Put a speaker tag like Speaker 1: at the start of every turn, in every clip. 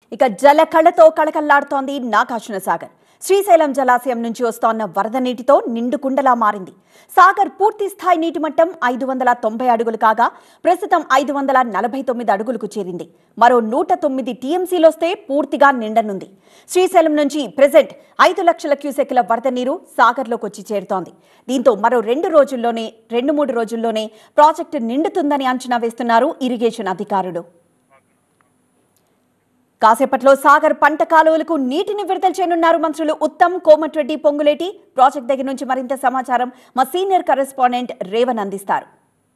Speaker 1: ఇక జల కళతో కళకల్లాడుతోంది నాగార్జున సాగర్ శ్రీశైలం జలాశయం నుంచి వస్తోన్న వరద నీటితో నిండు కుండలా మారింది సాగర్ పూర్తి స్థాయి నీటి మట్టం ఐదు వందల తొంభై అడుగులు కాగా ప్రస్తుతం ఐదు వందల నలభై తొమ్మిది అడుగులకు చేరింది మరో నూట తొమ్మిది టీఎంసీలొస్తే పూర్తిగా నిండనుంది శ్రీశైలం నుంచి ప్రెజెంట్ ఐదు లక్షల క్యూసెక్ల వరద నీరు సాగర్లోకి వచ్చి చేరుతోంది దీంతో మరో రెండు రోజుల్లోనే రెండు మూడు రోజుల్లోనే ప్రాజెక్టు నిండుతుందని అంచనా వేస్తున్నారు ఇరిగేషన్ అధికారులు కాసేపట్లో సాగర్ పంట కాలువలకు నీటిని విడుదల చేయనున్నారు మంత్రులు ఉత్తమ్ కోమటిరెడ్డి పొంగులేటి ప్రాజెక్ట్ దగ్గర నుంచి మరింత సమాచారం మా సీనియర్ కరెస్పాండెంట్ రేవన్ అందిస్తారు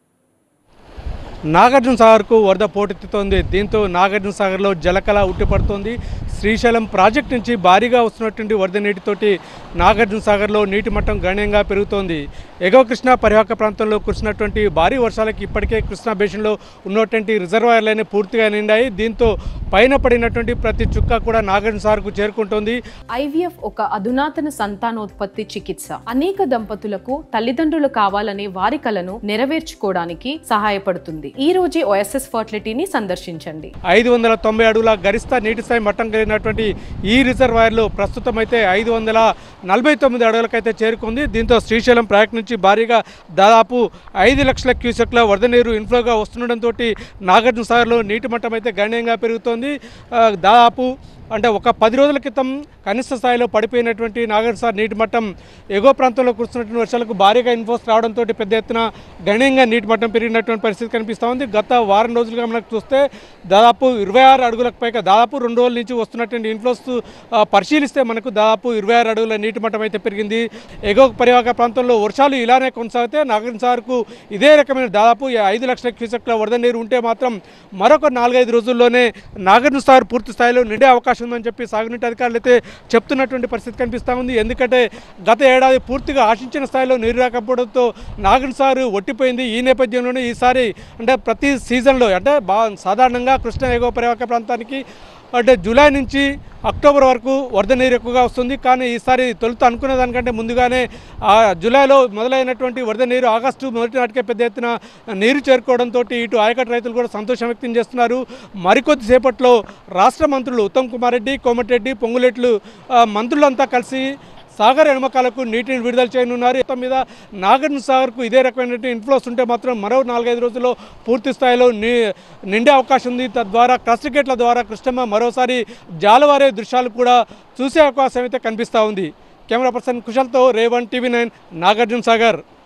Speaker 2: నాగార్జున సాగర్కు వరద పోటెత్తుతోంది దీంతో నాగార్జున సాగర్లో జలకళ ఉట్టిపడుతోంది శ్రీశైలం ప్రాజెక్ట్ నుంచి భారీగా వస్తున్నటువంటి వరద నీటితోటి నాగార్జున సాగర్లో నీటి మట్టం గణనీయంగా పెరుగుతోంది ఎగువ కృష్ణా పరివాహక ప్రాంతంలో కురిసినటువంటి భారీ వర్షాలకి ఇప్పటికే కృష్ణా బేసిన్లో ఉన్నటువంటి రిజర్వాయర్లన్నీ పూర్తిగా నిండాయి దీంతో పైన పడినటువంటి ప్రతి చుక్క కూడా నాగార్జున సాగర్కు చేరుకుంటోంది
Speaker 3: ఐవీఎఫ్ ఒక అధునాతన సంతానోత్పత్తి చికిత్స అనేక దంపతులకు తల్లిదండ్రులు కావాలనే వారి కలను నెరవేర్చుకోవడానికి సహాయపడుతుంది ఈ రోజే ఓఎస్ఎస్ ఫర్టిలిటీని సందర్శించండి
Speaker 2: ఐదు వందల తొంభై అడుగుల గరిష్ట నీటి స్థాయి మట్టం కలిగినటువంటి ఈ రిజర్వాయర్లో ప్రస్తుతం అయితే ఐదు వందల నలభై తొమ్మిది అడుగులకైతే చేరుకుంది దీంతో శ్రీశైలం ప్రాజెక్ట్ నుంచి భారీగా దాదాపు ఐదు లక్షల క్యూసెక్ల వరద నీరు ఇన్ఫ్లోగా వస్తుండటంతో నాగార్జున సాగర్లో నీటి మట్టం అయితే గణనీయంగా పెరుగుతోంది ఆ, దాదాపు అంటే ఒక పది రోజుల క్రితం కనిష్ట స్థాయిలో పడిపోయినటువంటి నాగర్సార్ నీటి మట్టం ఎగువ ప్రాంతంలో కురుస్తున్నటువంటి వర్షాలకు భారీగా ఇన్ఫోస్ రావడంతో పెద్ద ఎత్తున గణనీయంగా నీటి మట్టం పెరిగినటువంటి పరిస్థితి కనిపిస్తూ ఉంది గత వారం రోజులుగా మనకు చూస్తే దాదాపు ఇరవై ఆరు అడుగులకు పైగా దాదాపు రెండు రోజుల నుంచి వస్తున్నటువంటి ఇన్ఫ్లోస్ ఆ, పరిశీలిస్తే మనకు దాదాపు ఇరవై ఆరు అడుగుల నీటి మట్టం అయితే పెరిగింది ఎగువ పరివాహక ప్రాంతంలో వర్షాలు ఇలానే కొనసాగితే నాగర్సార్కు ఇదే రకమైన దాదాపు ఈ ఐదు లక్షల క్యూసెక్ల వరద నీరు ఉంటే మాత్రం మరొక నాలుగైదు రోజుల్లోనే నాగార్జున సాగర్ పూర్తి స్థాయిలో నిండే అవకాశం ఉందని చెప్పి సాగునీటి అధికారులు అయితే చెప్తున్నటువంటి పరిస్థితి కనిపిస్తూ ఉంది ఎందుకంటే గత ఏడాది పూర్తిగా ఆశించిన స్థాయిలో నీరు రాకపోవడంతో నాగన్ సారు ఒట్టిపోయింది ఈ నేపథ్యంలోనే ఈసారి అంటే ప్రతి సీజన్లో అంటే బా సాధారణంగా కృష్ణా ఎగువ పరివాహక ప్రాంతానికి అంటే జూలై నుంచి అక్టోబర్ వరకు వరద నీరు ఎక్కువగా వస్తుంది కానీ ఈసారి తొలుత అనుకునే దానికంటే ముందుగానే ఆ జూలైలో మొదలైనటువంటి వరద నీరు ఆగస్టు మొదటి నాటికే పెద్ద ఎత్తున నీరు చేరుకోవడంతో ఇటు ఆయకట్టు రైతులు కూడా సంతోషం వ్యక్తం చేస్తున్నారు మరికొద్ది సేపట్లో రాష్ట్ర మంత్రులు ఉత్తమ్ కుమార్ రెడ్డి కోమటిరెడ్డి పొంగులేట్లు ఆ, మంత్రులంతా కలిసి సాగర్ ఎడమకాలకు నీటిని విడుదల చేయనున్నారు మొత్తం మీద నాగార్జున సాగర్కు ఇదే రకమైనటువంటి ఇన్ఫ్లోస్ ఉంటే మాత్రం మరో నాలుగైదు రోజుల్లో పూర్తి స్థాయిలో ని నిండే అవకాశం ఉంది తద్వారా క్రస్ట్ గేట్ల ద్వారా కృష్ణమ్మ మరోసారి జాలవారే దృశ్యాలు కూడా చూసే అవకాశం అయితే కనిపిస్తూ ఉంది కెమెరా పర్సన్ కుశల్తో రేవన్ టీవీ నైన్ నాగార్జున సాగర్